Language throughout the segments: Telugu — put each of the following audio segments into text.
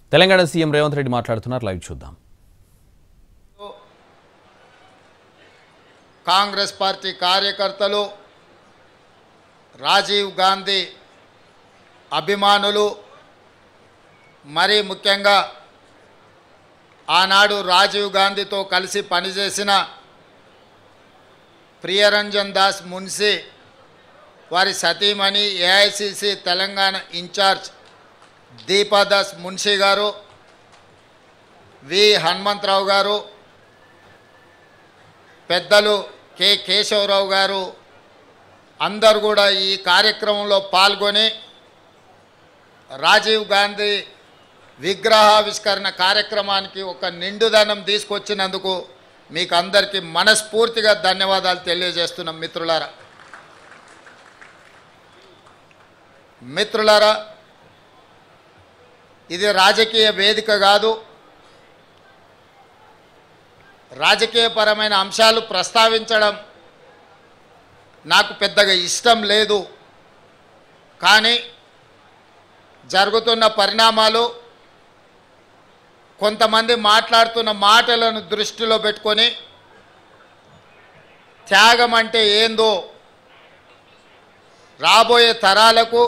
తెలంగాణ సీఎం రేవంత్ రెడ్డి మాట్లాడుతున్నారు లైవ్ చూద్దాం కాంగ్రెస్ పార్టీ కార్యకర్తలు రాజీవ్ గాంధీ అభిమానులు మరీ ముఖ్యంగా ఆనాడు రాజీవ్ గాంధీతో కలిసి పనిచేసిన ప్రియరంజన్ దాస్ మున్సి వారి సతీమణి ఏఐసిసి తెలంగాణ ఇన్ఛార్జ్ దీపాదాస్ మున్షి గారు వి హనుమంతరావు గారు పెద్దలు కె కేశవరావు గారు అందరు కూడా ఈ కార్యక్రమంలో పాల్గొని రాజీవ్ గాంధీ విగ్రహావిష్కరణ కార్యక్రమానికి ఒక నిండుదనం తీసుకొచ్చినందుకు మీకు అందరికీ మనస్ఫూర్తిగా ధన్యవాదాలు తెలియజేస్తున్నాం మిత్రులారా మిత్రులారా ఇది రాజకీయ వేదిక కాదు రాజకీయపరమైన అంశాలు ప్రస్తావించడం నాకు పెద్దగా ఇష్టం లేదు కానీ జరుగుతున్న పరిణామాలు కొంతమంది మాట్లాడుతున్న మాటలను దృష్టిలో పెట్టుకొని త్యాగం అంటే ఏందో రాబోయే తరాలకు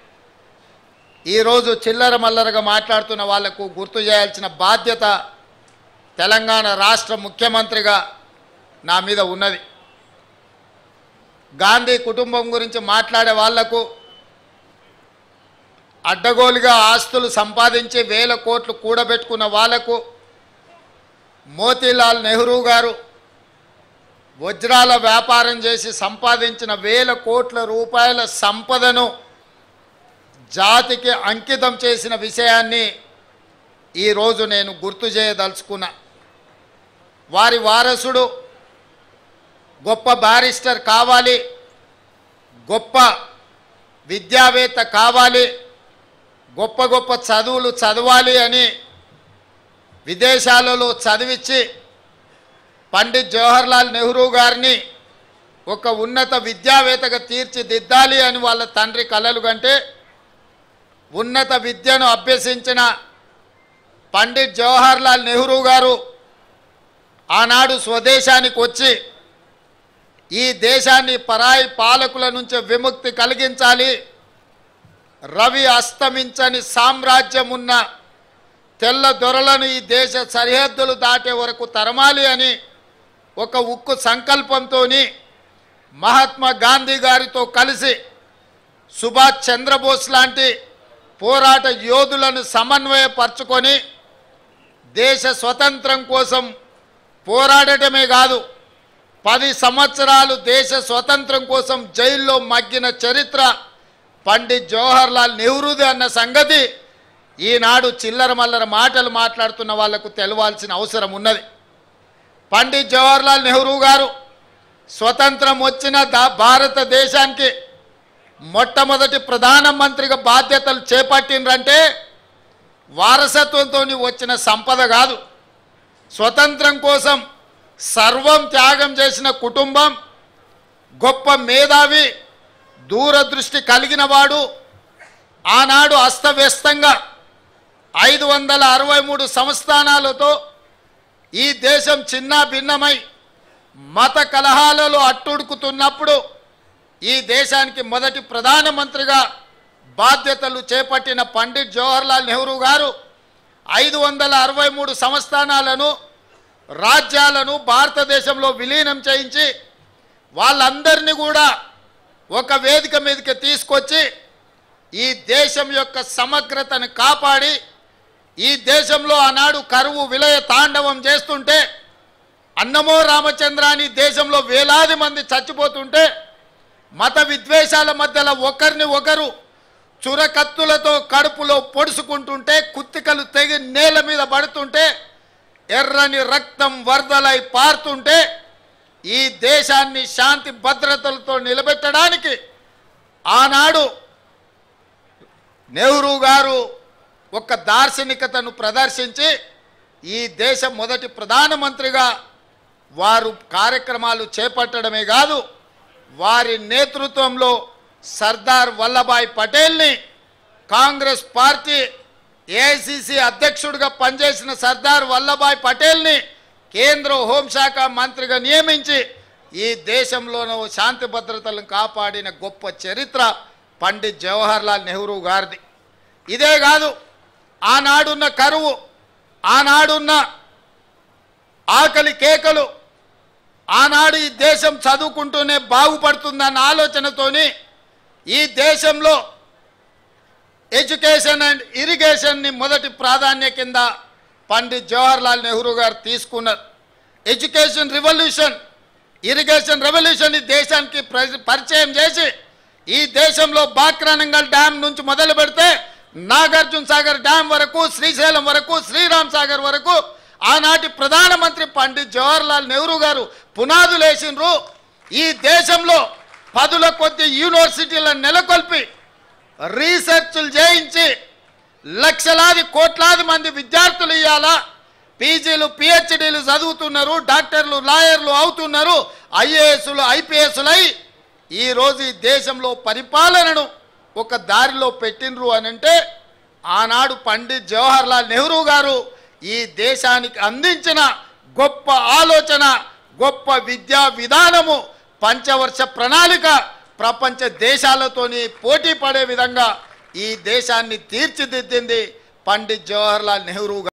ఈరోజు చిల్లర మల్లరగా మాట్లాడుతున్న వాళ్లకు గుర్తు చేయాల్సిన బాధ్యత తెలంగాణ రాష్ట్ర ముఖ్యమంత్రిగా నా మీద ఉన్నది గాంధీ కుటుంబం గురించి మాట్లాడే వాళ్లకు అడ్డగోలుగా ఆస్తులు సంపాదించి వేల కోట్లు కూడబెట్టుకున్న వాళ్లకు మోతీలాల్ నెహ్రూ గారు వజ్రాల వ్యాపారం చేసి సంపాదించిన వేల కోట్ల రూపాయల సంపదను జాతికి అంకితం చేసిన విషయాన్ని ఈరోజు నేను గుర్తు చేయదలుచుకున్నా వారి వారసుడు గొప్ప బారిస్టర్ కావాలి గొప్ప విద్యావేత్త కావాలి గొప్ప గొప్ప చదువులు చదవాలి అని విదేశాలలో చదివించి పండిత్ జవహర్లాల్ నెహ్రూ గారిని ఒక ఉన్నత విద్యావేత్తగా తీర్చిదిద్దాలి అని వాళ్ళ తండ్రి కలలు కంటే ఉన్నత విద్యను అభ్యసించిన పండిత్ జవహర్లాల్ నెహ్రూ గారు ఆనాడు స్వదేశానికి వచ్చి ఈ దేశాన్ని పరాయి పాలకుల నుంచి విముక్తి కలిగించాలి రవి అస్తమించని సామ్రాజ్యం ఉన్న తెల్ల దొరలను ఈ దేశ సరిహద్దులు దాటే వరకు తరమాలి అని ఒక ఉక్కు సంకల్పంతో మహాత్మా గాంధీ గారితో కలిసి సుభాష్ చంద్రబోస్ లాంటి పోరాట యోధులను సమన్వయపరచుకొని దేశ స్వతంత్రం కోసం పోరాడటమే కాదు పది సంవత్సరాలు దేశ స్వతంత్రం కోసం జైల్లో మగ్గిన చరిత్ర పండిత్ జవహర్లాల్ నెహ్రూది అన్న సంగతి ఈనాడు చిల్లర మల్లర మాటలు మాట్లాడుతున్న వాళ్లకు తెలవాల్సిన అవసరం ఉన్నది పండిత్ జవహర్లాల్ నెహ్రూ గారు స్వతంత్రం వచ్చిన దా భారతదేశానికి మొట్టమొదటి ప్రధానమంత్రిగా బాధ్యతలు చేపట్టినరంటే వారసత్వంతో వచ్చిన సంపద కాదు స్వతంత్రం కోసం సర్వం త్యాగం చేసిన కుటుంబం గొప్ప మేధావి దూరదృష్టి కలిగిన వాడు ఆనాడు అస్తవ్యస్తంగా ఐదు వందల అరవై మూడు సంస్థానాలతో ఈ దేశం చిన్న భిన్నమై మత కలహాలలో అట్టుడుకుతున్నప్పుడు ఈ దేశానికి మొదటి ప్రధానమంత్రిగా బాధ్యతలు చేపట్టిన పండిట్ జవహర్లాల్ నెహ్రూ గారు ఐదు వందల అరవై మూడు సంస్థానాలను రాజ్యాలను భారతదేశంలో విలీనం చేయించి వాళ్ళందరినీ కూడా ఒక వేదిక మీదకి తీసుకొచ్చి ఈ దేశం యొక్క సమగ్రతను కాపాడి ఈ దేశంలో ఆనాడు కరువు విలయ తాండవం చేస్తుంటే అన్నమో రామచంద్రాని దేశంలో వేలాది మంది చచ్చిపోతుంటే మత విద్వేషాల మధ్యలో ఒకరిని ఒకరు చురకత్తులతో కడుపులో పొడుచుకుంటుంటే కుత్తికలు తెగి నేల మీద పడుతుంటే ఎర్రని రక్తం వరదలై పారుతుంటే ఈ దేశాన్ని శాంతి భద్రతలతో నిలబెట్టడానికి ఆనాడు నెహ్రూ గారు ఒక దార్శనికతను ప్రదర్శించి ఈ దేశ మొదటి ప్రధానమంత్రిగా వారు కార్యక్రమాలు చేపట్టడమే కాదు వారి నేతృత్వంలో సర్దార్ వల్లభాయ్ పటేల్ని కాంగ్రెస్ పార్టీ ఏఐసిసి అధ్యక్షుడిగా పనిచేసిన సర్దార్ వల్లభాయ్ పటేల్ని కేంద్ర హోంశాఖ మంత్రిగా నియమించి ఈ దేశంలోనూ శాంతి భద్రతలను కాపాడిన గొప్ప చరిత్ర పండిత్ జవహర్లాల్ నెహ్రూ గారిది ఇదే కాదు ఆనాడున్న కరువు ఆనాడున్న ఆకలి కేకలు ఆనాడు ఈ దేశం చదువుకుంటూనే బాగుపడుతుందన్న ఆలోచనతోని ఈ దేశంలో ఎడ్యుకేషన్ అండ్ ఇరిగేషన్ని మొదటి ప్రాధాన్య కింద పండిత్ జవహర్లాల్ నెహ్రూ గారు తీసుకున్నారు ఎడ్యుకేషన్ రివల్యూషన్ ఇరిగేషన్ రెవల్యూషన్ ఈ దేశానికి ప్ర- పరిచయం చేసి ఈ దేశంలో బాక్రానంగల్ డ్యామ్ నుంచి మొదలు పెడితే నాగార్జున సాగర్ డ్యామ్ వరకు శ్రీశైలం వరకు శ్రీరామ్ సాగర్ వరకు ఆనాటి ప్రధానమంత్రి పండిత్ జవహర్లాల్ నెహ్రూ గారు పునాదులు వేసిండ్రు ఈ దేశంలో పదుల కొద్ది యూనివర్సిటీలను నెలకొల్పి రీసెర్చ్లు చేయించి లక్షలాది కోట్లాది మంది విద్యార్థులు ఇవ్వాలా పీజీలు పిహెచ్డీలు చదువుతున్నారు డాక్టర్లు లాయర్లు అవుతున్నారు ఐఏఎస్లు ఐపీఎస్లై ఈరోజు ఈ దేశంలో పరిపాలనను ఒక దారిలో పెట్టినరు అని అంటే ఆనాడు పండిత్ జవహర్లాల్ నెహ్రూ గారు ఈ దేశానికి అందించిన గొప్ప ఆలోచన గొప్ప విద్యా విధానము పంచవర్ష ప్రణాళిక ప్రపంచ దేశాలతోని పోటీ పడే విధంగా ఈ దేశాన్ని తీర్చిదిద్దింది పండిత్ జవహర్లాల్ నెహ్రూ గారు